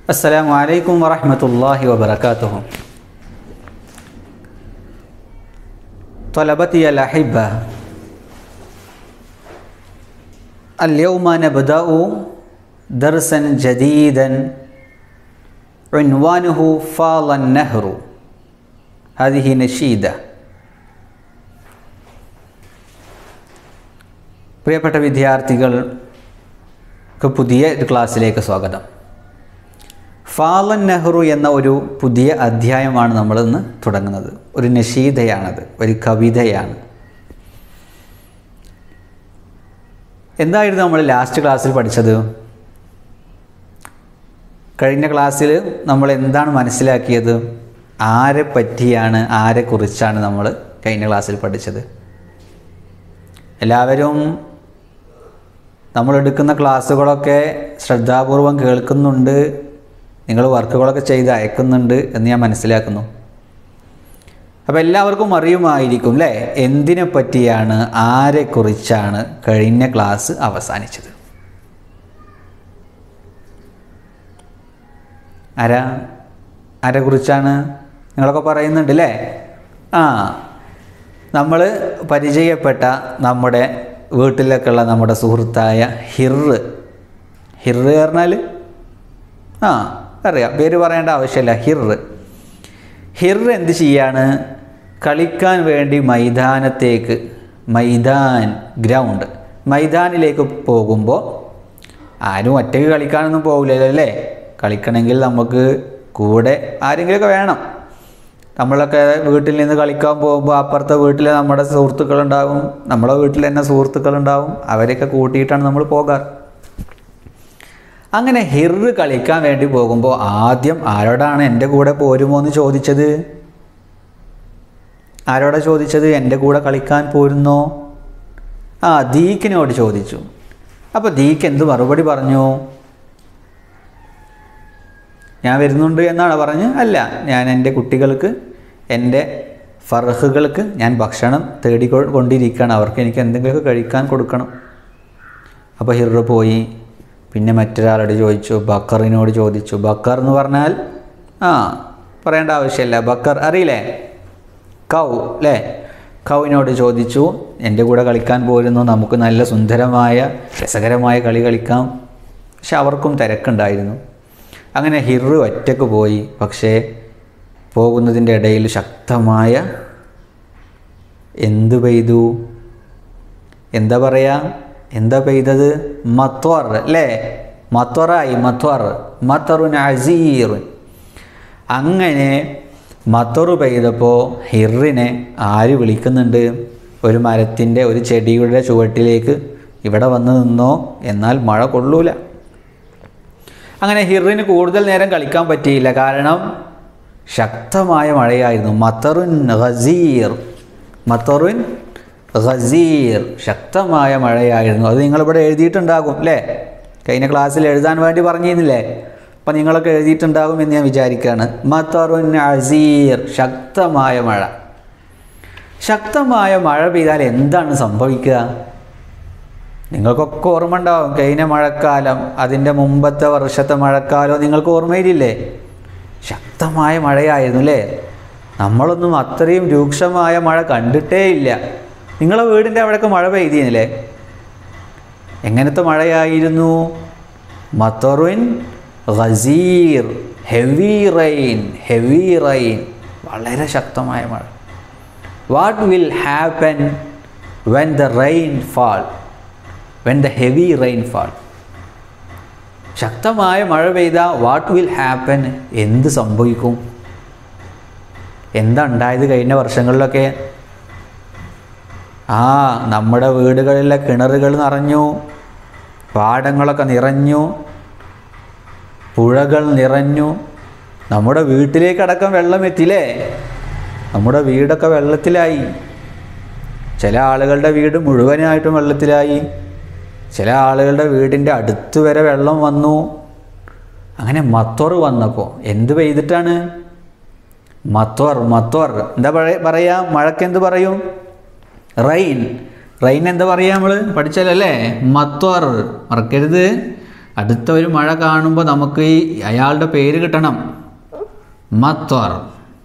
السلام عليكم ورحمة الله وبركاته طلبتي الأحبة اليوم نبدأ درسا جديدا عنوانه فاض النهر هذه نشيدة പ്രിയപ്പെട്ട വിദ്യാർത്ഥികൾക്ക് പുതിയ ഒരു ക്ലാസ്സിലേക്ക് സ്വാഗതം ഫാലൻ നെഹ്റു എന്ന ഒരു പുതിയ അധ്യായമാണ് നമ്മൾ ഇന്ന് തുടങ്ങുന്നത് ഒരു നഷീദയാണത് ഒരു കവിതയാണ് എന്തായിരുന്നു നമ്മൾ ലാസ്റ്റ് ക്ലാസ്സിൽ പഠിച്ചത് കഴിഞ്ഞ ക്ലാസ്സിൽ നമ്മൾ എന്താണ് മനസ്സിലാക്കിയത് ആരെ പറ്റിയാണ് ആരെക്കുറിച്ചാണ് നമ്മൾ കഴിഞ്ഞ ക്ലാസ്സിൽ പഠിച്ചത് എല്ലാവരും നമ്മൾ എടുക്കുന്ന ക്ലാസ്സുകളൊക്കെ ശ്രദ്ധാപൂർവം കേൾക്കുന്നുണ്ട് നിങ്ങൾ വർക്കുകളൊക്കെ ചെയ്ത് അയക്കുന്നുണ്ട് എന്ന് ഞാൻ മനസ്സിലാക്കുന്നു അപ്പോൾ എല്ലാവർക്കും അറിയുമായിരിക്കും അല്ലേ എന്തിനെ പറ്റിയാണ് ആരെക്കുറിച്ചാണ് കഴിഞ്ഞ ക്ലാസ് അവസാനിച്ചത് ആരാ ആരെക്കുറിച്ചാണ് നിങ്ങളൊക്കെ പറയുന്നുണ്ട് അല്ലേ ആ നമ്മൾ പരിചയപ്പെട്ട നമ്മുടെ വീട്ടിലൊക്കെയുള്ള നമ്മുടെ സുഹൃത്തായ ഹിറ് ഹിറ് പറഞ്ഞാൽ ആ അറിയാം പേര് പറയേണ്ട ആവശ്യമില്ല ഹിറ് ഹിറ് എന്ത് ചെയ്യാണ് കളിക്കാൻ വേണ്ടി മൈതാനത്തേക്ക് മൈതാൻ ഗ്രൗണ്ട് മൈതാനിലേക്ക് പോകുമ്പോൾ ആരും ഒറ്റയ്ക്ക് കളിക്കാനൊന്നും പോകില്ലല്ലോ അല്ലേ കളിക്കണമെങ്കിൽ നമുക്ക് കൂടെ ആരെങ്കിലുമൊക്കെ വേണം നമ്മളൊക്കെ വീട്ടിൽ നിന്ന് കളിക്കാൻ പോകുമ്പോൾ അപ്പുറത്തെ വീട്ടിൽ നമ്മുടെ സുഹൃത്തുക്കളുണ്ടാവും നമ്മുടെ വീട്ടിൽ തന്നെ സുഹൃത്തുക്കളുണ്ടാവും അവരെയൊക്കെ കൂട്ടിയിട്ടാണ് നമ്മൾ പോകാറ് അങ്ങനെ ഹിറ് കളിക്കാൻ വേണ്ടി പോകുമ്പോൾ ആദ്യം ആരോടാണ് എൻ്റെ കൂടെ പോരുമോ എന്ന് ചോദിച്ചത് ആരോടാ ചോദിച്ചത് എൻ്റെ കൂടെ കളിക്കാൻ പോരുന്നോ ആ ദീക്കിനോട് ചോദിച്ചു അപ്പോൾ ദീക്ക് എന്ത് മറുപടി പറഞ്ഞു ഞാൻ വരുന്നുണ്ട് എന്നാണ് പറഞ്ഞ് അല്ല ഞാൻ എൻ്റെ കുട്ടികൾക്ക് എൻ്റെ ഫർഹുകൾക്ക് ഞാൻ ഭക്ഷണം തേടി കൊണ്ടിരിക്കുകയാണ് അവർക്ക് എനിക്ക് എന്തെങ്കിലുമൊക്കെ കഴിക്കാൻ കൊടുക്കണം അപ്പോൾ ഹിറ പോയി പിന്നെ മറ്റൊരാളോട് ചോദിച്ചു ബക്കറിനോട് ചോദിച്ചു ബക്കർ എന്ന് പറഞ്ഞാൽ ആ പറയേണ്ട ആവശ്യമില്ല ബക്കർ അറിയില്ലേ കൗ അല്ലേ കൗവിനോട് ചോദിച്ചു എൻ്റെ കൂടെ കളിക്കാൻ പോരുന്നു നമുക്ക് നല്ല സുന്ദരമായ രസകരമായ കളി കളിക്കാം പക്ഷെ അവർക്കും തിരക്കുണ്ടായിരുന്നു അങ്ങനെ ഹിറു ഒറ്റക്ക് പോയി പക്ഷേ പോകുന്നതിൻ്റെ ഇടയിൽ ശക്തമായ എന്ത് പെയ്തു എന്താ പറയുക എന്താ പെയ്തത് മത്വർ അല്ലേ മത്വറായി മത്വർ മത്തറുൻ അസീറുൻ അങ്ങനെ മത്തറു പെയ്തപ്പോൾ ഹിറിനെ ആര് വിളിക്കുന്നുണ്ട് ഒരു മരത്തിൻ്റെ ഒരു ചെടിയുടെ ചുവട്ടിലേക്ക് ഇവിടെ വന്ന് നിന്നോ എന്നാൽ മഴ കൊള്ളൂല അങ്ങനെ ഹിറിന് കൂടുതൽ നേരം കളിക്കാൻ പറ്റിയില്ല കാരണം ശക്തമായ മഴയായിരുന്നു മത്തറുൻ ഖസീർ മത്തറുൻ ഖസീർ ശക്തമായ മഴയായിരുന്നു അത് നിങ്ങളിവിടെ എഴുതിയിട്ടുണ്ടാകും അല്ലേ കഴിഞ്ഞ ക്ലാസ്സിൽ എഴുതാൻ വേണ്ടി പറഞ്ഞിരുന്നില്ലേ അപ്പം നിങ്ങളൊക്കെ എഴുതിയിട്ടുണ്ടാകും എന്ന് ഞാൻ വിചാരിക്കുകയാണ് മത്തറുൻ അസീർ ശക്തമായ മഴ ശക്തമായ മഴ പെയ്താൽ എന്താണ് സംഭവിക്കുക നിങ്ങൾക്കൊക്കെ ഓർമ്മ ഉണ്ടാവും കഴിഞ്ഞ മഴക്കാലം അതിൻ്റെ മുമ്പത്തെ വർഷത്തെ മഴക്കാലം നിങ്ങൾക്ക് ഓർമ്മയിലില്ലേ ശക്തമായ മഴയായിരുന്നു അല്ലേ നമ്മളൊന്നും അത്രയും രൂക്ഷമായ മഴ കണ്ടിട്ടേ ഇല്ല നിങ്ങളെ വീടിൻ്റെ അവിടെയൊക്കെ മഴ പെയ്തിരുന്നില്ലേ എങ്ങനത്തെ മഴയായിരുന്നു മത്തറുൻ ഖസീർ ഹെവി റെയിൻ ഹെവി റെയിൻ വളരെ ശക്തമായ മഴ what will happen when the rain fall when the heavy rain fall ശക്തമായ മഴ പെയ്താൽ വാട്ട് വിൽ ഹാപ്പൻ എന്ത് സംഭവിക്കും എന്താ ഉണ്ടായത് കഴിഞ്ഞ വർഷങ്ങളിലൊക്കെ ആ നമ്മുടെ വീടുകളിലെ കിണറുകൾ നിറഞ്ഞു പാടങ്ങളൊക്കെ നിറഞ്ഞു പുഴകൾ നിറഞ്ഞു നമ്മുടെ വീട്ടിലേക്കടക്കം വെള്ളം എത്തില്ലേ നമ്മുടെ വീടൊക്കെ വെള്ളത്തിലായി ചില ആളുകളുടെ വീട് മുഴുവനായിട്ടും വെള്ളത്തിലായി ചില ആളുകളുടെ വീടിൻ്റെ അടുത്ത് വരെ വെള്ളം വന്നു അങ്ങനെ മത്വർ വന്നപ്പോൾ എന്ത് പെയ്തിട്ടാണ് മത്വർ മത്വർ എന്താ പറയ പറയാ മഴക്ക് എന്ത് പറയും റെയിൻ റെയിൻ എന്താ പറയുക നമ്മൾ പഠിച്ചാലല്ലേ മത്വർ മറക്കരുത് അടുത്ത ഒരു മഴ കാണുമ്പോൾ നമുക്ക് ഈ അയാളുടെ പേര് കിട്ടണം മത്വർ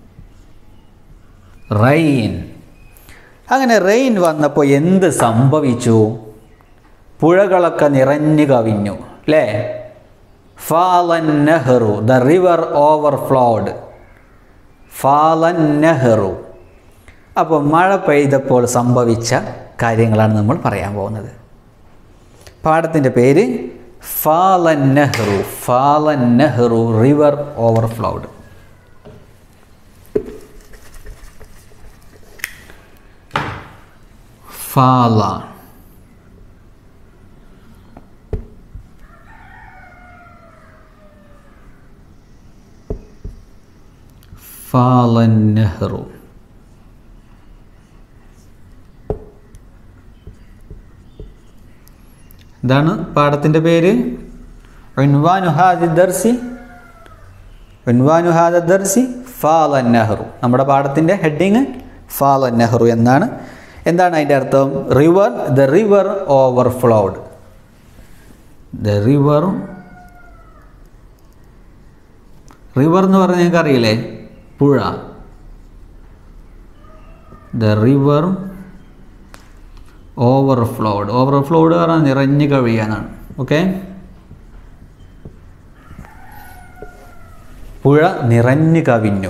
റെയിൻ അങ്ങനെ റെയിൻ വന്നപ്പോൾ എന്ത് സംഭവിച്ചു പുഴകളൊക്കെ നിറഞ്ഞു കവിഞ്ഞു അല്ലേ ഫാലൻ നെഹ്റു ദ റിവർ ഓവർഫ്ലോഡ് ഫാലൻ നെഹ്റു അപ്പോൾ മഴ പെയ്തപ്പോൾ സംഭവിച്ച കാര്യങ്ങളാണ് നമ്മൾ പറയാൻ പോകുന്നത് പാഠത്തിൻ്റെ പേര് ഫാലൻ നെഹ്റു ഫാലൻ നെഹ്റു റിവർ ഓവർഫ്ലോഡ് ഫാല ഫാലൻ നെഹ്റു ഇതാണ് പാഠത്തിൻ്റെ പേര് ഉൻവാനു ഹാദി ദർസി ഉൻവാനു ഹാദ ദർസി ഫാലൻ നെഹ്റു നമ്മുടെ പാഠത്തിൻ്റെ ഹെഡിങ് ഫാലൻ നെഹ്റു എന്നാണ് എന്താണ് അതിൻ്റെ അർത്ഥം river the river overflowed the river river എന്ന് പറഞ്ഞാൽ നിങ്ങൾക്ക് അറിയില്ലേ പുഴ ദ റിവർ ഓവർഫ്ലോഡ് ഓവർഫ്ലോഡ് പറഞ്ഞാൽ നിറഞ്ഞു കവിയാനാണ് ഓക്കെ പുഴ നിറഞ്ഞു കവിഞ്ഞു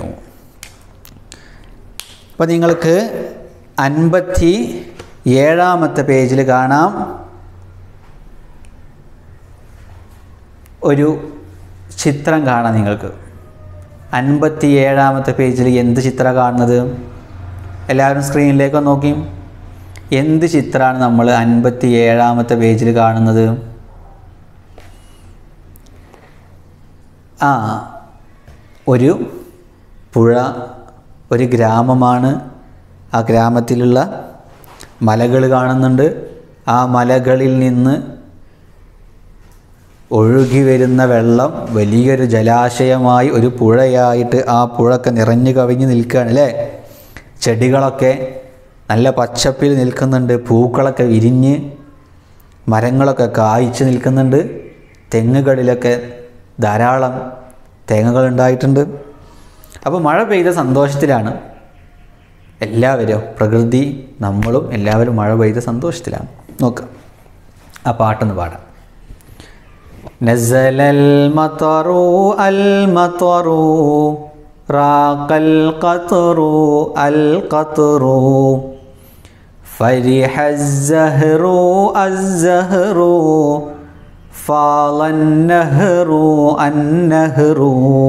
അപ്പോൾ നിങ്ങൾക്ക് അൻപത്തി ഏഴാമത്തെ പേജിൽ കാണാം ഒരു ചിത്രം കാണാം നിങ്ങൾക്ക് അൻപത്തി ഏഴാമത്തെ പേജിൽ എന്ത് ചിത്രം കാണുന്നത് എല്ലാവരും സ്ക്രീനിലേക്ക് നോക്കി എന്ത് ചിത്രമാണ് നമ്മൾ അൻപത്തി ഏഴാമത്തെ പേജിൽ കാണുന്നത് ആ ഒരു പുഴ ഒരു ഗ്രാമമാണ് ആ ഗ്രാമത്തിലുള്ള മലകൾ കാണുന്നുണ്ട് ആ മലകളിൽ നിന്ന് ഒഴുകി വരുന്ന വെള്ളം വലിയൊരു ജലാശയമായി ഒരു പുഴയായിട്ട് ആ പുഴയൊക്കെ നിറഞ്ഞു കവിഞ്ഞ് നിൽക്കുകയാണ് അല്ലേ ചെടികളൊക്കെ നല്ല പച്ചപ്പിൽ നിൽക്കുന്നുണ്ട് പൂക്കളൊക്കെ വിരിഞ്ഞ് മരങ്ങളൊക്കെ കായ്ച്ചു നിൽക്കുന്നുണ്ട് തെങ്ങുകളിലൊക്കെ ധാരാളം തേങ്ങകൾ ഉണ്ടായിട്ടുണ്ട് അപ്പോൾ മഴ പെയ്ത സന്തോഷത്തിലാണ് എല്ലാവരും പ്രകൃതി നമ്മളും എല്ലാവരും മഴ പെയ്ത സന്തോഷത്തിലാണ് നോക്കാം ആ പാട്ടൊന്ന് പാടാം نزل المطر المطر راق القطر القطر فرح الزهر الزهر فاض النهر النهر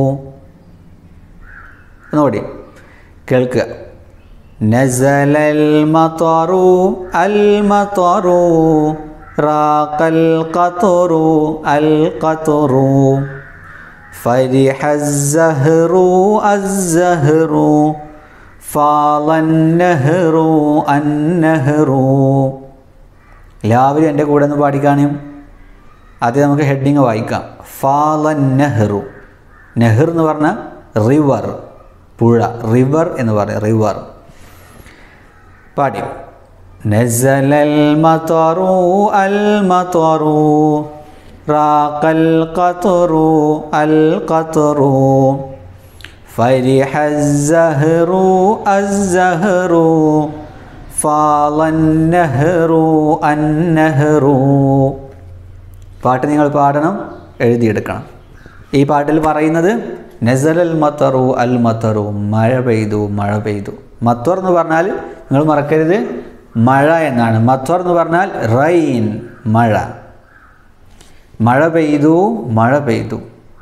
നോടി കേൾക്കുക نزل المطر المطر راق القطر القطر فرح الزهر الزهر فاض النهر النهر എല്ലാവരും എൻ്റെ കൂടെ ഒന്ന് പാടിക്കാണും ആദ്യം നമുക്ക് ഹെഡിങ് വായിക്കാം ഫാലൻ നെഹ്റു നെഹ്ർ എന്ന് പറഞ്ഞാൽ റിവർ പുഴ റിവർ എന്ന് പറയും റിവർ പാടി نزل المطر المطر راق القطر القطر فرح الزهر الزهر فاض النهر النهر പാട്ട് നിങ്ങൾ പാടണം എഴുതിയെടുക്കണം ഈ പാട്ടിൽ പറയുന്നത് നസലൽ മത്തറു അൽ മത്തറു മഴ പെയ്തു മഴ പെയ്തു മത്വർ എന്ന് പറഞ്ഞാൽ നിങ്ങൾ മറക്കരുത് മഴ എന്നാണ് മത്വർ എന്ന് പറഞ്ഞാൽ റൈൻ മഴ മഴ പെയ്തു മഴ പെയ്തു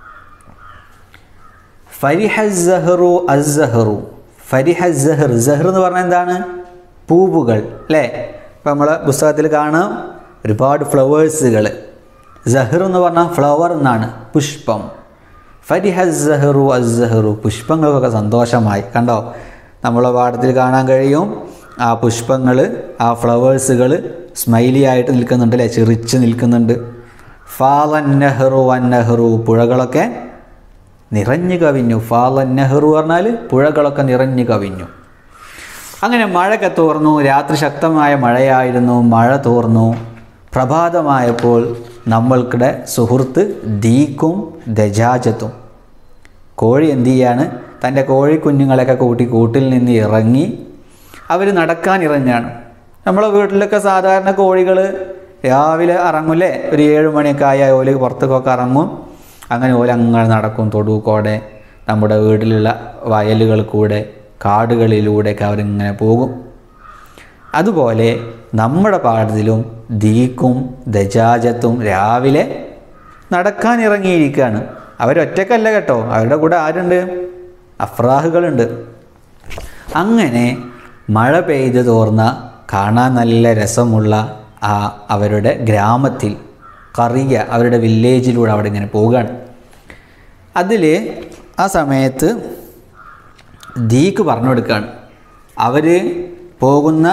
ഫരിഹ സഹറു അസ്സഹറു ഫരിഹ സഹർ സഹർ എന്ന് പറഞ്ഞാൽ എന്താണ് പൂവുകൾ അല്ലേ ഇപ്പം നമ്മളെ പുസ്തകത്തിൽ കാണാം ഒരുപാട് ഫ്ലവേഴ്സുകൾ സഹർ എന്ന് പറഞ്ഞാൽ ഫ്ലവർ എന്നാണ് പുഷ്പം ഫരിഹ സഹറു അസ്സഹറു പുഷ്പങ്ങൾക്കൊക്കെ സന്തോഷമായി കണ്ടോ നമ്മളെ പാഠത്തിൽ കാണാൻ കഴിയും ആ പുഷ്പങ്ങൾ ആ ഫ്ലവേഴ്സുകൾ സ്മൈലി ആയിട്ട് നിൽക്കുന്നുണ്ട് അല്ലേ ചിറിച്ച് നിൽക്കുന്നുണ്ട് ഫാലൻ നെഹ്റു വൻ നെഹ്റു പുഴകളൊക്കെ നിറഞ്ഞു കവിഞ്ഞു ഫാലൻ നെഹ്റു പറഞ്ഞാൽ പുഴകളൊക്കെ നിറഞ്ഞു കവിഞ്ഞു അങ്ങനെ മഴയൊക്കെ തോർന്നു രാത്രി ശക്തമായ മഴയായിരുന്നു മഴ തോർന്നു പ്രഭാതമായപ്പോൾ നമ്മൾക്കിടെ സുഹൃത്ത് ദീക്കും ദജാജത്തും കോഴി എന്ത് ചെയ്യാണ് തൻ്റെ കോഴി കുഞ്ഞുങ്ങളെയൊക്കെ കൂട്ടി കൂട്ടിൽ നിന്ന് ഇറങ്ങി അവർ നടക്കാൻ ഇറങ്ങുകയാണ് നമ്മളെ വീട്ടിലൊക്കെ സാധാരണ കോഴികൾ രാവിലെ ഇറങ്ങൂലേ ഒരു ഏഴ് മണിയൊക്കെ ആയ ഓല് പുറത്തേക്കൊക്കെ ഇറങ്ങും അങ്ങനെ ഓല് അങ്ങനെ നടക്കും തൊടുക്കൂടെ നമ്മുടെ വീട്ടിലുള്ള വയലുകൾ കൂടെ കാടുകളിലൂടെയൊക്കെ അവരിങ്ങനെ പോകും അതുപോലെ നമ്മുടെ പാഠത്തിലും ദീക്കും ദജാജത്തും രാവിലെ നടക്കാൻ ഇറങ്ങിയിരിക്കുകയാണ് അവരൊറ്റക്കല്ല കേട്ടോ അവരുടെ കൂടെ ആരുണ്ട് അഫ്രാഹുകളുണ്ട് അങ്ങനെ മഴ പെയ്ത് തോർന്ന കാണാൻ നല്ല രസമുള്ള ആ അവരുടെ ഗ്രാമത്തിൽ കറിയ അവരുടെ വില്ലേജിലൂടെ അവിടെ ഇങ്ങനെ പോവുകയാണ് അതിൽ ആ സമയത്ത് ദീക്ക് പറഞ്ഞു കൊടുക്കുകയാണ് അവർ പോകുന്ന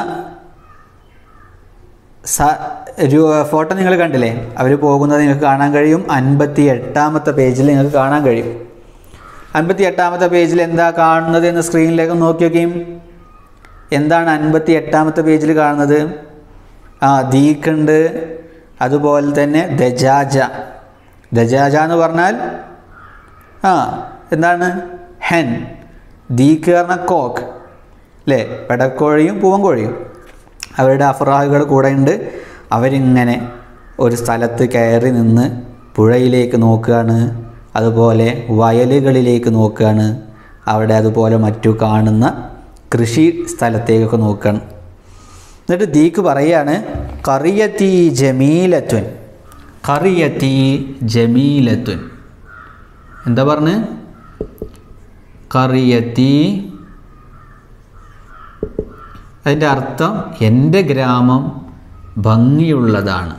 സ ഒരു ഫോട്ടോ നിങ്ങൾ കണ്ടില്ലേ അവർ പോകുന്നത് നിങ്ങൾക്ക് കാണാൻ കഴിയും അൻപത്തി എട്ടാമത്തെ പേജിൽ നിങ്ങൾക്ക് കാണാൻ കഴിയും അൻപത്തി എട്ടാമത്തെ പേജിൽ എന്താ കാണുന്നത് എന്ന് സ്ക്രീനിലേക്ക് നോക്കി നോക്കിയും എന്താണ് അൻപത്തി എട്ടാമത്തെ പേജിൽ കാണുന്നത് ആ ദീക്കുണ്ട് അതുപോലെ തന്നെ ദജാജ ദജാജ എന്ന് പറഞ്ഞാൽ ആ എന്താണ് ഹെൻ ദീക്ക് പറഞ്ഞ കോക്ക് അല്ലേ പെടക്കോഴിയും പൂവൻകോഴിയും അവരുടെ അഫ്രാഹുകൾ കൂടെ ഉണ്ട് അവരിങ്ങനെ ഒരു സ്ഥലത്ത് കയറി നിന്ന് പുഴയിലേക്ക് നോക്കുകയാണ് അതുപോലെ വയലുകളിലേക്ക് നോക്കുകയാണ് അവിടെ അതുപോലെ മറ്റു കാണുന്ന കൃഷി സ്ഥലത്തേക്കൊക്കെ നോക്കുകയാണ് എന്നിട്ട് ദീക്ക് പറയാണ് കറിയത്തി ജമീലത്തുൻ കറിയത്തി ജമീലത്തുൻ എന്താ പറഞ്ഞ് കറിയത്തി അതിൻ്റെ അർത്ഥം എൻ്റെ ഗ്രാമം ഭംഗിയുള്ളതാണ്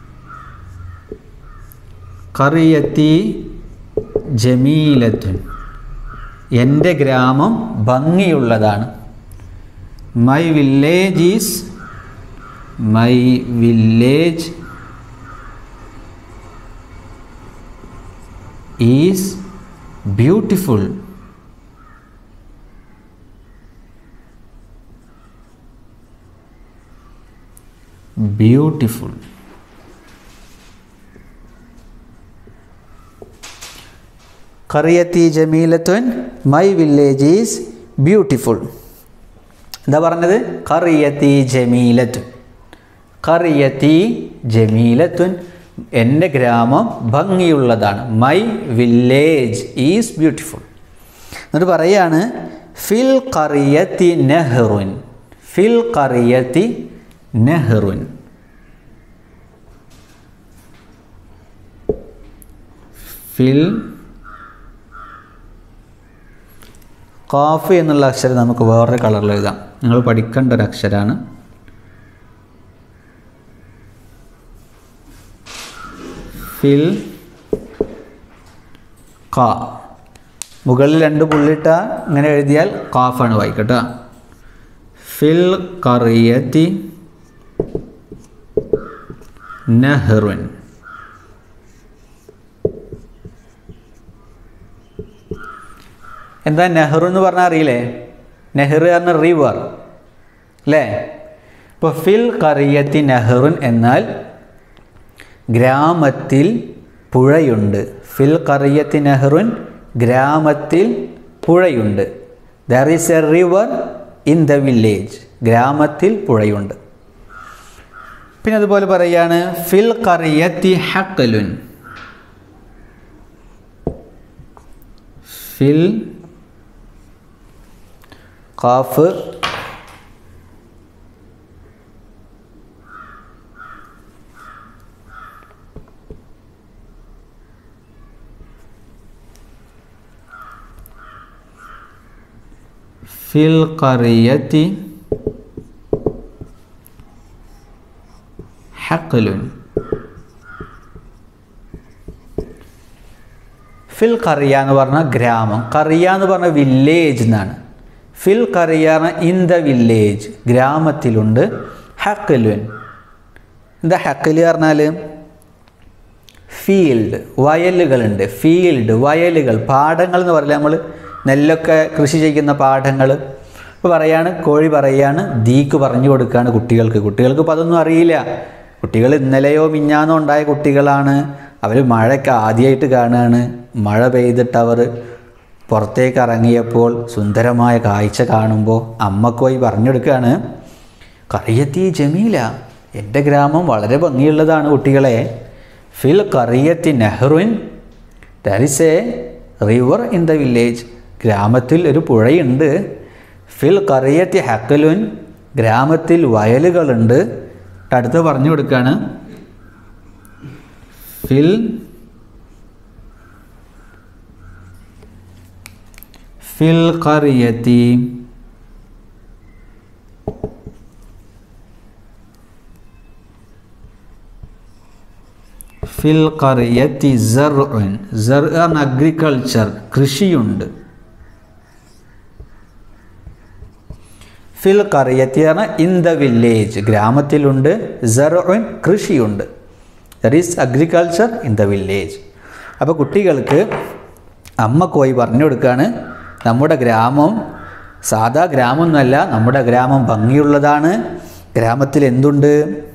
കറിയത്തി ജമീലത്തുൻ എൻ്റെ ഗ്രാമം ഭംഗിയുള്ളതാണ് my village is my village is beautiful beautiful കറിയത്തി ജമീലത്തുൻ മൈ വില്ലേജ് ഈസ് ബ്യൂട്ടിഫുൾ എന്താ പറഞ്ഞത് കറിയത്തി ജമീലത്തുൻ കറിയത്തി ജമീലത്തുൻ എൻ്റെ ഗ്രാമം ഭംഗിയുള്ളതാണ് മൈ വില്ലേജ് ഈസ് ബ്യൂട്ടിഫുൾ എന്നിട്ട് പറയാണ് ഫിൽ കറിയത്തി നെഹ്റുൻ ഫിൽ കറിയത്തി നെഹ്റുൻ ഫിൽ കാഫ് എന്നുള്ള അക്ഷരം നമുക്ക് വേറൊരു കളറിൽ എഴുതാം നിങ്ങൾ പഠിക്കേണ്ട ഒരു അക്ഷരമാണ് ഫിൽ ക മുകളിൽ രണ്ട് പുള്ളിട്ട ഇങ്ങനെ എഴുതിയാൽ കാഫാണ് വായിക്കട്ടോ ഫിൽ കറിയത്തി നെഹ്റുൻ എന്താ നെഹ്റു എന്ന് പറഞ്ഞാൽ അറിയില്ലേ നെഹ്റു പറഞ്ഞ റിവർ അല്ലേ ഇപ്പോൾ ഫിൽ കറിയത്തി നെഹ്റുൻ എന്നാൽ ഗ്രാമത്തിൽ പുഴയുണ്ട് ഫിൽ കറിയത്തി നെഹ്റുൻ ഗ്രാമത്തിൽ പുഴയുണ്ട് there is a river in the village ഗ്രാമത്തിൽ പുഴയുണ്ട് പിന്നെ അതുപോലെ പറയാണ് ഫിൽ കറിയത്തി ഹക്കലുൻ ഫിൽ ഖാഫ് ഫിൽ ഖറിയത്തി ഹഖലുൻ ഫിൽ കറിയ എന്ന് പറഞ്ഞ ഗ്രാമം കറിയ എന്ന് പറഞ്ഞ വില്ലേജ് എന്നാണ് ഫിൽ കറിയ ഇൻ ദ വില്ലേജ് ഗ്രാമത്തിലുണ്ട് ഹക്കലുൻ എന്താ ഹക്കല് പറഞ്ഞാൽ ഫീൽഡ് വയലുകളുണ്ട് ഫീൽഡ് വയലുകൾ പാടങ്ങൾ എന്ന് പറയില്ല നമ്മൾ നെല്ലൊക്കെ കൃഷി ചെയ്യുന്ന പാടങ്ങൾ ഇപ്പോൾ പറയാണ് കോഴി പറയാണ് ദീക്ക് പറഞ്ഞു കൊടുക്കുകയാണ് കുട്ടികൾക്ക് കുട്ടികൾക്ക് ഇപ്പോൾ അതൊന്നും അറിയില്ല കുട്ടികൾ ഇന്നലെയോ മിഞ്ഞാന്നോ ഉണ്ടായ കുട്ടികളാണ് അവർ മഴയ്ക്ക് ആദ്യമായിട്ട് കാണുകയാണ് മഴ പെയ്തിട്ട് അവർ പുറത്തേക്ക് ഇറങ്ങിയപ്പോൾ സുന്ദരമായ കാഴ്ച കാണുമ്പോൾ അമ്മക്ക് പോയി പറഞ്ഞെടുക്കുകയാണ് കറിയത്തി ജമീല എൻ്റെ ഗ്രാമം വളരെ ഭംഗിയുള്ളതാണ് കുട്ടികളെ ഫിൽ കറിയത്തി നെഹ്റുൻ there is a river in the village ഗ്രാമത്തിൽ ഒരു പുഴയുണ്ട് ഫിൽ കറിയത്തി ഹക്കലുൻ ഗ്രാമത്തിൽ വയലുകളുണ്ട് അടുത്ത് പറഞ്ഞു കൊടുക്കുകയാണ് ഫിൽ ഫിൽ കറിയത്തി ഫിൽ കറിയത്തി സർഉൻ സർ അഗ്രികൾച്ചർ കൃഷിയുണ്ട് ഫിൽ കറിയത്തി പറഞ്ഞാൽ ഇൻ ദ വില്ലേജ് ഗ്രാമത്തിലുണ്ട് സർഉൻ കൃഷിയുണ്ട് there is agriculture in the village അപ്പോൾ കുട്ടികൾക്ക് അമ്മ പോയി പറഞ്ഞു കൊടുക്കുകയാണ് നമ്മുടെ ഗ്രാമം സാധാ ഗ്രാമമൊന്നുമല്ല നമ്മുടെ ഗ്രാമം ഭംഗിയുള്ളതാണ് ഗ്രാമത്തിൽ എന്തുണ്ട്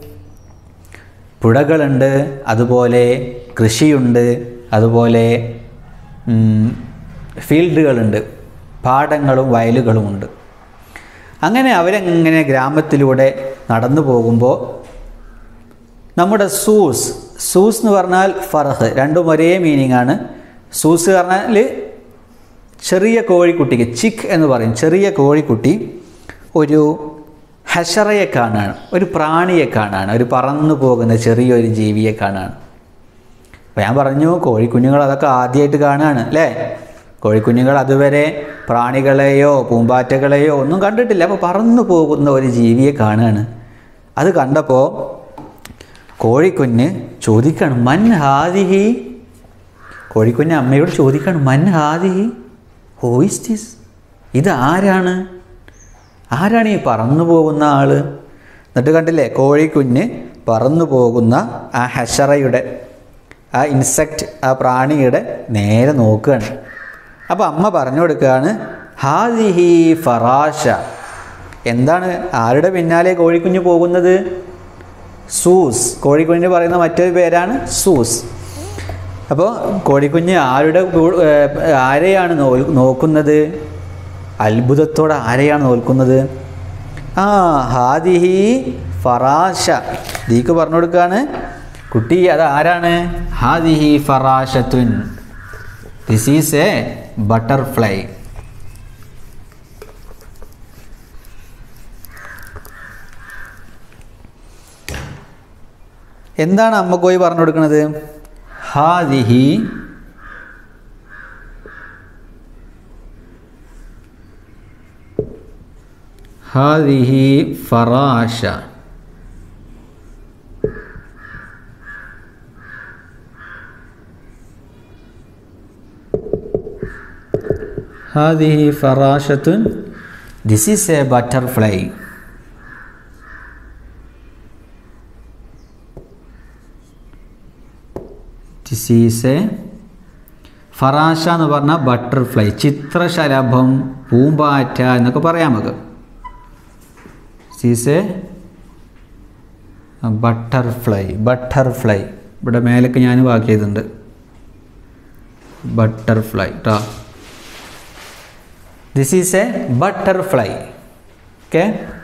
പുഴകളുണ്ട് അതുപോലെ കൃഷിയുണ്ട് അതുപോലെ ഉം, ഫീൽഡുകളുണ്ട് പാടങ്ങളും വയലുകളുമുണ്ട് അങ്ങനെ അവരെങ്ങനെ ഗ്രാമത്തിലൂടെ നടന്നു പോകുമ്പോൾ നമ്മുടെ സൂസ് സൂസ് എന്ന് പറഞ്ഞാൽ ഫർഹ് രണ്ടും ഒരേ മീനിങ് ആണ് സൂസ് പറഞ്ഞാൽ ചെറിയ കോഴിക്കുട്ടിക്ക് ചിക്ക് എന്ന് പറയും ചെറിയ കോഴിക്കുട്ടി ഒരു ഹഷറയെ കാണാണ് ഒരു പ്രാണിയെ കാണാണ് ഒരു പറന്നു പോകുന്ന ചെറിയൊരു ജീവിയെ കാണാണ് അപ്പോൾ ഞാൻ പറഞ്ഞു കോഴിക്കുഞ്ഞുങ്ങൾ അതൊക്കെ ആദ്യമായിട്ട് കാണുകയാണ് അല്ലേ കോഴിക്കുഞ്ഞുങ്ങൾ അതുവരെ പ്രാണികളെയോ പൂമ്പാറ്റകളെയോ ഒന്നും കണ്ടിട്ടില്ല അപ്പോൾ പറന്നു പോകുന്ന ഒരു ജീവിയെ കാണുകയാണ് അത് കണ്ടപ്പോൾ കോഴിക്കുഞ്ഞ് ചോദിക്കാണ് മൻ ഹാദിഹി കോഴിക്കുഞ്ഞ് അമ്മയോട് ചോദിക്കാണ് മൻ ഹാദിഹി ഹോ ഇസ് ദിസ് ഇത് ആരാണ് ആരാണ് ഈ പറന്നു പോകുന്ന ആള് എന്നിട്ട് കണ്ടില്ലേ കോഴിക്കുഞ്ഞ് പറന്നു പോകുന്ന ആ ഹഷറയുടെ ആ ഇൻസെക്റ്റ് ആ പ്രാണിയുടെ നേരെ നോക്കുകയാണ് അപ്പോൾ അമ്മ പറഞ്ഞു കൊടുക്കുകയാണ് ഹാദിഹി ഫറാഷ എന്താണ് ആരുടെ പിന്നാലെ കോഴിക്കുഞ്ഞ് പോകുന്നത് സൂസ് കോഴിക്കുഞ്ഞിന് പറയുന്ന മറ്റൊരു പേരാണ് സൂസ് അപ്പോൾ കോഴിക്കുഞ്ഞ് ആരുടെ കൂ- ഏർ ആരെയാണ് നോ നോക്കുന്നത് അത്ഭുതത്തോടെ ആരെയാണ് നോക്കുന്നത് ആ ഹാദിഹി ഫറാഷ ദീക്ക് പറഞ്ഞു കൊടുക്കുകയാണ് കുട്ടി അത് ആരാണ് ഹാദിഹി ഫറാഷത്തുൻ ദിസ് ഈസ് എ ബട്ടർഫ്ലൈ എന്താണ് അമ്മ കോയി പറഞ്ഞു കൊടുക്കുന്നത് ഹാദിഹി ഹാദിഹി ഫറാഷ ഹാദിഹി ഫറാഷത്തുൻ this is a butterfly this is a ഫറാഷ എന്ന് പറഞ്ഞാൽ ബട്ടർഫ്ലൈ ചിത്രശലഭം പൂമ്പാറ്റ എന്നൊക്കെ പറയാം നമുക്ക് ദിസ് എ ബട്ടർഫ്ലൈ ബട്ടർഫ്ലൈ ഇവിടെ മേലേക്ക് ഞാൻ വാക്ക് ചെയ്തിട്ടുണ്ട് ബട്ടർഫ്ലൈ കേട്ടോ this is a butterfly okay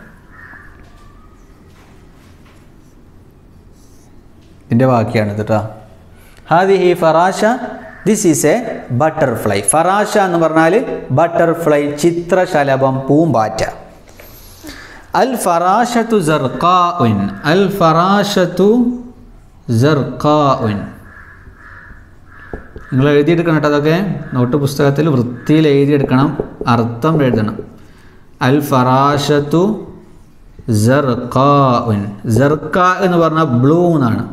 ഇതിൻ്റെ വാക്യാണിത് കേട്ടോ ഹാദിഹി ഫറാഷ ദിസ് ഈസ് എ ബട്ടർഫ്ലൈ ഫറാഷ എന്ന് പറഞ്ഞാൽ ബട്ടർഫ്ലൈ ചിത്രശലഭം പൂമ്പാറ്റ അൽ ഫറാഷത്തു ജർക്കാഉൻ അൽ ഫറാഷത്തു ജർക്കാഉൻ നിങ്ങൾ എഴുതിയെടുക്കണം കേട്ടോ അതൊക്കെ നോട്ട് പുസ്തകത്തിൽ വൃത്തിയിൽ എഴുതിയെടുക്കണം അർത്ഥം എഴുതണം അൽ ഫറാഷത്തു ജർക്കാഉൻ ജർക്ക എന്ന് പറഞ്ഞാൽ ബ്ലൂ എന്നാണ്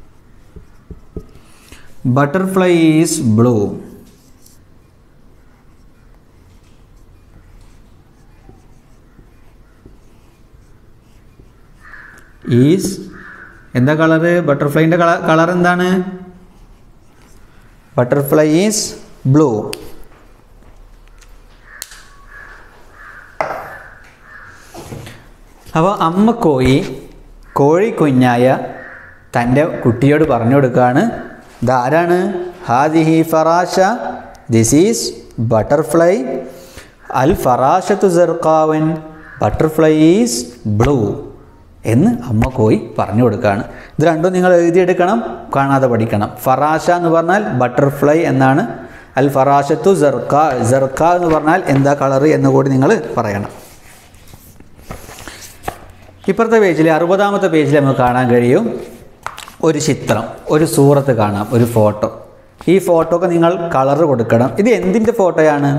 ബട്ടർഫ്ലൈ ഈസ് ബ്ലൂ ഈസ് എന്താ കളറ് ബട്ടർഫ്ലൈൻ്റെ കളർ കളർ എന്താണ് ബട്ടർഫ്ലൈ ഈസ് ബ്ലൂ അപ്പോൾ അമ്മ കോഴി കോഴി കുഞ്ഞായ തൻ്റെ കുട്ടിയോട് പറഞ്ഞു കൊടുക്കുകയാണ് ഇതാരാണ് ഹാദിഹി ഫറാഷ ദിസ് ഈസ് ബട്ടർഫ്ലൈ അൽ ഫറാഷത്തു സെർക്കാവൻ ബട്ടർഫ്ലൈ ഈസ് ബ്ലൂ എന്ന് അമ്മ കോയി പറഞ്ഞു കൊടുക്കുകയാണ് ഇത് രണ്ടും നിങ്ങൾ എഴുതിയെടുക്കണം കാണാതെ പഠിക്കണം ഫറാഷ എന്ന് പറഞ്ഞാൽ ബട്ടർഫ്ലൈ എന്നാണ് അൽ ഫറാഷത്തു ജർക്ക ജർക്ക എന്ന് പറഞ്ഞാൽ എന്താ കളറ് എന്ന് കൂടി നിങ്ങൾ പറയണം ഇപ്പുറത്തെ പേജിൽ അറുപതാമത്തെ പേജിൽ നമുക്ക് കാണാൻ കഴിയും ഒരു ചിത്രം ഒരു സൂറത്ത് കാണാം ഒരു ഫോട്ടോ ഈ ഫോട്ടോക്ക് നിങ്ങൾ കളർ കൊടുക്കണം ഇത് എന്തിൻ്റെ ഫോട്ടോയാണ്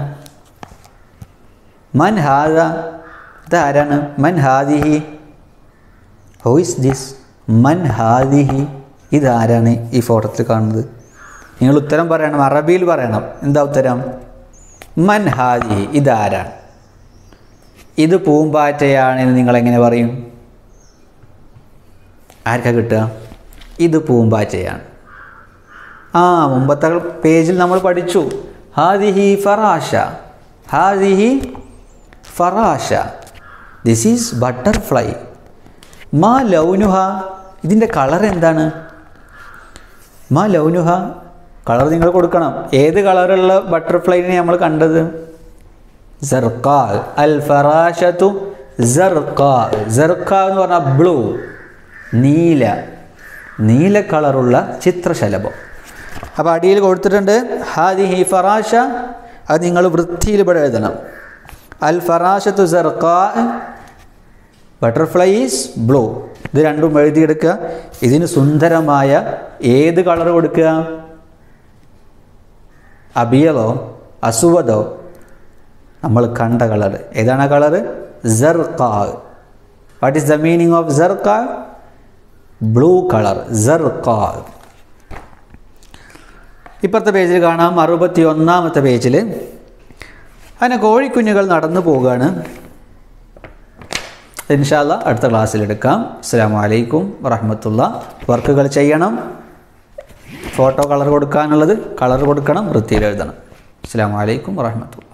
മൻ ഹാദ ഇതാരാണ് മൻ ഹാദിഹി ഹോ ഇസ് ദിസ് മൻ ഹാദിഹി ഇതാരാണ് ഈ ഫോട്ടോത്തിൽ കാണുന്നത് നിങ്ങൾ ഉത്തരം പറയണം അറബിയിൽ പറയണം എന്താ ഉത്തരം മൻ ഹാദിഹി ഇതാരാണ് ഇത് പൂമ്പാറ്റയാണെന്ന് നിങ്ങൾ എങ്ങനെ പറയും ആർക്കാ കിട്ടുക ഇത് പൂമ്പാറ്റയാണ് ആ മുമ്പത്തെ പേജിൽ നമ്മൾ പഠിച്ചു ഹാദിഹി ഫറാഷ ഹാദിഹി ഫറാഷ ദിസ് ഈസ് ബട്ടർഫ്ലൈ മാ ലൗനുഹ ഇതിൻ്റെ കളർ എന്താണ് മാ ലൗനുഹ കളർ നിങ്ങൾ കൊടുക്കണം ഏത് കളറുള്ള ബട്ടർഫ്ലൈനെ നമ്മൾ കണ്ടത് സർക്കാ അൽ ഫറാഷത്തു സർക്കാ സർക്കാ എന്ന് പറഞ്ഞാൽ ബ്ലൂ നീല നീല കളറുള്ള ചിത്രശലഭം അപ്പോൾ അടിയിൽ കൊടുത്തിട്ടുണ്ട് ഹാദി ഹി ഫറാഷ അത് നിങ്ങൾ വൃത്തിയിൽ ഇവിടെ എഴുതണം അൽ ഫറാഷത്തു സർക്കാ ബട്ടർഫ്ലൈ ഈസ് ബ്ലൂ ഇത് രണ്ടും എഴുതിയെടുക്കുക ഇതിന് സുന്ദരമായ ഏത് കളർ കൊടുക്കുക അബിയലോ അസുവദോ നമ്മൾ കണ്ട കളർ ഏതാണ് ആ കളർ ജർക്കാ what is the meaning of ജർക്കാ ബ്ലൂ കളർ ജർക്കാ ഇപ്പുറത്തെ പേജിൽ കാണാം അറുപത്തി ഒന്നാമത്തെ പേജിൽ അങ്ങനെ കോഴിക്കുഞ്ഞുകൾ നടന്നു പോവുകയാണ് ഇൻഷാല്ല അടുത്ത ക്ലാസ്സിൽ എടുക്കാം അസ്സാം വലൈക്കും വറഹമത്തുള്ള വർക്കുകൾ ചെയ്യണം ഫോട്ടോ കളർ കൊടുക്കാനുള്ളത് കളർ കൊടുക്കണം വൃത്തിയിൽ എഴുതണം അസ്സാം വലൈക്കും വറഹമത്തുള്ള